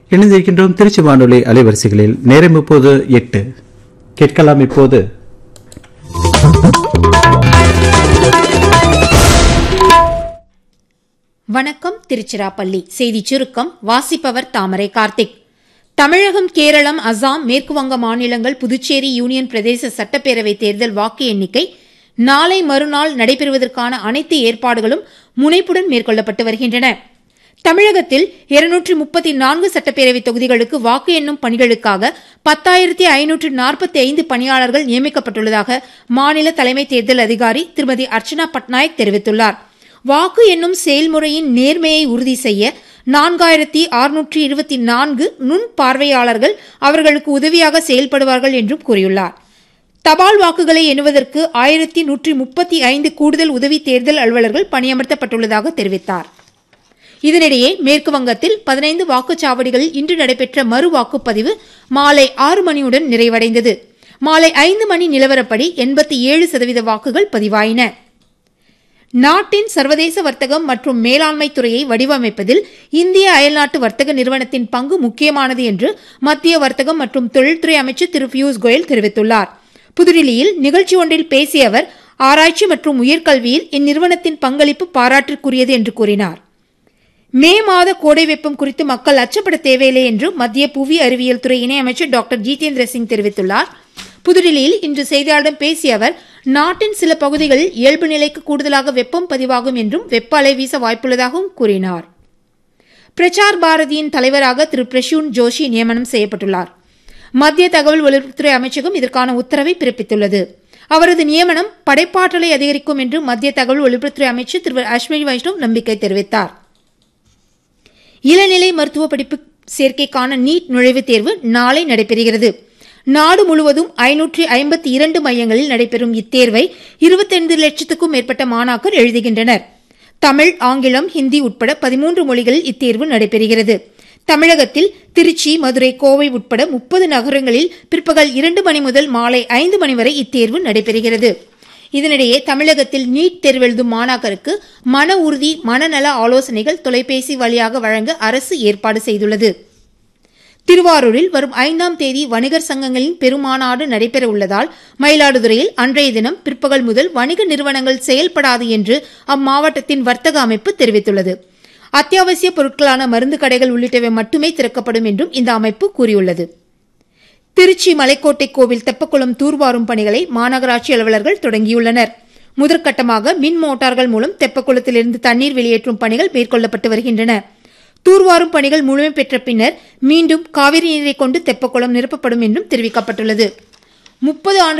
இணைந்திருக்கின்றோம் திருச்சி வானொலி அலைவரிசைகளில் நேரம் இப்போது எட்டு கேட்கலாம் இப்போது வணக்கம் திருச்சிராப்பள்ளி செய்தி சுருக்கம் வாசிப்பவர் தாமரை கார்த்திக் தமிழகம் கேரளம் அசாம் மேற்குவங்க மாநிலங்கள் புதுச்சேரி யூனியன் பிரதேச சட்டப்பேரவை தேர்தல் வாக்கு எண்ணிக்கை நாளை மறுநாள் நடைபெறுவதற்கான அனைத்து ஏற்பாடுகளும் முனைப்புடன் மேற்கொள்ளப்பட்டு வருகின்றன தமிழகத்தில் இருநூற்றி முப்பத்தி நான்கு சட்டப்பேரவை தொகுதிகளுக்கு வாக்கு எண்ணும் பணிகளுக்காக பத்தாயிரத்தி ஐநூற்று நாற்பத்தி ஐந்து பணியாளர்கள் நியமிக்கப்பட்டுள்ளதாக மாநில தலைமை தேர்தல் அதிகாரி திருமதி அர்ச்சனா பட்நாயக் தெரிவித்துள்ளார் வாக்கு எண்ணும் செயல்முறையின் நேர்மையை உறுதி செய்ய நான்காயிரத்தி அறுநூற்றி இருபத்தி நான்கு நுண் பார்வையாளர்கள் அவர்களுக்கு உதவியாக செயல்படுவார்கள் என்றும் கூறியுள்ளார் தபால் வாக்குகளை எண்ணுவதற்கு ஆயிரத்தி நூற்றி முப்பத்தி ஐந்து கூடுதல் உதவி தேர்தல் அலுவலர்கள் பணியமர்த்தப்பட்டுள்ளதாக தெரிவித்தார் இதனிடையே மேற்கு வங்கத்தில் பதினைந்து வாக்குச்சாவடிகளில் இன்று நடைபெற்ற மறு வாக்குப்பதிவு மாலை ஆறு மணியுடன் நிறைவடைந்தது மாலை ஐந்து மணி நிலவரப்படி எண்பத்தி ஏழு சதவீத வாக்குகள் பதிவாயின நாட்டின் சர்வதேச வர்த்தகம் மற்றும் மேலாண்மை துறையை வடிவமைப்பதில் இந்திய அயல்நாட்டு வர்த்தக நிறுவனத்தின் பங்கு முக்கியமானது என்று மத்திய வர்த்தகம் மற்றும் தொழில்துறை அமைச்சர் திரு பியூஷ் கோயல் தெரிவித்துள்ளார் புதுடில்லியில் நிகழ்ச்சி ஒன்றில் பேசிய அவர் ஆராய்ச்சி மற்றும் உயர்கல்வியில் இந்நிறுவனத்தின் பங்களிப்பு பாராட்டிற்குரியது என்று கூறினார் மே மாத கோடை வெப்பம் குறித்து மக்கள் அச்சப்பட தேவையில்லை என்று மத்திய புவி அறிவியல் துறை இணையமைச்சர் டாக்டர் ஜிதேந்திர சிங் தெரிவித்துள்ளார் புதுடில்லியில் இன்று செய்தியாளர்களிடம் பேசிய அவர் நாட்டின் சில பகுதிகளில் இயல்பு நிலைக்கு கூடுதலாக வெப்பம் பதிவாகும் என்றும் வெப்ப அலை வீச வாய்ப்புள்ளதாகவும் கூறினார் பிரசார் பாரதியின் தலைவராக திரு பிரசூன் ஜோஷி நியமனம் செய்யப்பட்டுள்ளார் மத்திய தகவல் ஒலிபரப்புத்துறை அமைச்சகம் இதற்கான உத்தரவை பிறப்பித்துள்ளது அவரது நியமனம் படைப்பாற்றலை அதிகரிக்கும் என்று மத்திய தகவல் ஒலிபரப்புத்துறை அமைச்சர் திரு அஸ்வினி வைஷ்ணவ் நம்பிக்கை தெரிவித்தார் இளநிலை மருத்துவ படிப்பு சேர்க்கைக்கான நீட் நுழைவுத் தேர்வு நாளை நடைபெறுகிறது நாடு முழுவதும் ஐநூற்றி ஐம்பத்தி இரண்டு மையங்களில் நடைபெறும் இத்தேர்வை இருபத்தைந்து லட்சத்துக்கும் மேற்பட்ட மாணாக்கர் எழுதுகின்றனர் தமிழ் ஆங்கிலம் ஹிந்தி உட்பட பதிமூன்று மொழிகளில் இத்தேர்வு நடைபெறுகிறது தமிழகத்தில் திருச்சி மதுரை கோவை உட்பட முப்பது நகரங்களில் பிற்பகல் இரண்டு மணி முதல் மாலை ஐந்து மணி வரை இத்தேர்வு நடைபெறுகிறது இதனிடையே தமிழகத்தில் நீட் தேர்வெழுதும் மாணாக்கருக்கு மன உறுதி மனநல ஆலோசனைகள் தொலைபேசி வழியாக வழங்க அரசு ஏற்பாடு செய்துள்ளது திருவாரூரில் வரும் ஐந்தாம் தேதி வணிகர் சங்கங்களின் பெருமாநாடு நடைபெற உள்ளதால் மயிலாடுதுறையில் அன்றைய தினம் பிற்பகல் முதல் வணிக நிறுவனங்கள் செயல்படாது என்று அம்மாவட்டத்தின் வர்த்தக அமைப்பு தெரிவித்துள்ளது அத்தியாவசிய பொருட்களான மருந்து கடைகள் உள்ளிட்டவை மட்டுமே திறக்கப்படும் என்றும் இந்த அமைப்பு கூறியுள்ளது திருச்சி மலைக்கோட்டை கோவில் தெப்பக்குளம் தூர்வாரும் பணிகளை மாநகராட்சி அலுவலர்கள் தொடங்கியுள்ளனர் முதற்கட்டமாக மின் மோட்டார்கள் மூலம் தெப்பக்குளத்திலிருந்து தண்ணீர் வெளியேற்றும் பணிகள் மேற்கொள்ளப்பட்டு வருகின்றன தூர்வாரும் பணிகள் முழுமை பெற்ற பின்னர் மீண்டும் காவிரி நீரை கொண்டு தெப்பக்குளம் நிரப்பப்படும் என்றும் தெரிவிக்கப்பட்டுள்ளது முப்பது ஆண்டு